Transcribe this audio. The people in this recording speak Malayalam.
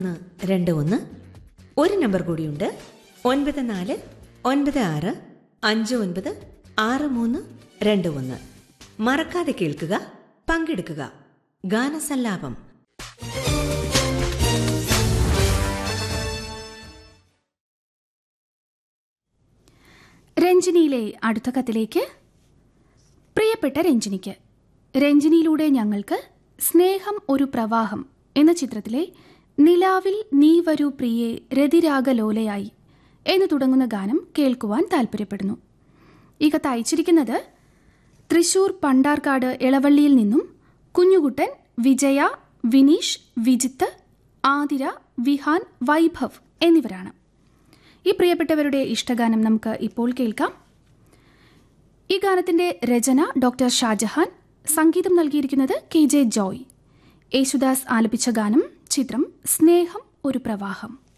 ഒന്ന് രണ്ട് ഒന്ന് ഒരു നമ്പർ കൂടിയുണ്ട് ഒൻപത് നാല് ഒൻപത് ആറ് അഞ്ച് ഒൻപത് ആറ് മൂന്ന് രണ്ട് ഒന്ന് മറക്കാതെ കേൾക്കുക പങ്കെടുക്കുക ഗാനസല്ലാപം രഞ്ജിനിയിലെ അടുത്ത കത്തിലേക്ക് പ്രിയപ്പെട്ട രഞ്ജിനിക്ക് രഞ്ജിനിയിലൂടെ ഞങ്ങൾക്ക് സ്നേഹം ഒരു പ്രവാഹം എന്ന ചിത്രത്തിലെ നിലാവിൽ നീ വരൂ പ്രിയെ രതിരാഗലോലയായി എന്ന് തുടങ്ങുന്ന ഗാനം കേൾക്കുവാൻ താൽപ്പര്യപ്പെടുന്നു ഈ കത്ത് അയച്ചിരിക്കുന്നത് തൃശൂർ പണ്ടാർക്കാട് ഇളവള്ളിയിൽ നിന്നും കുഞ്ഞുകുട്ടൻ വിജയ വിനീഷ് വിജിത്ത് ആതിര വിഹാൻ വൈഭവ് എന്നിവരാണ് ഈ പ്രിയപ്പെട്ടവരുടെ ഇഷ്ടഗാനം നമുക്ക് ഇപ്പോൾ കേൾക്കാം ഈ ഗാനത്തിന്റെ രചന ഡോക്ടർ ഷാജഹാൻ സംഗീതം നൽകിയിരിക്കുന്നത് കെ ജെ ജോയ് യേശുദാസ് ആലപിച്ച ഗാനം ചിത്രം സ്നേഹം ഒരു പ്രവാഹം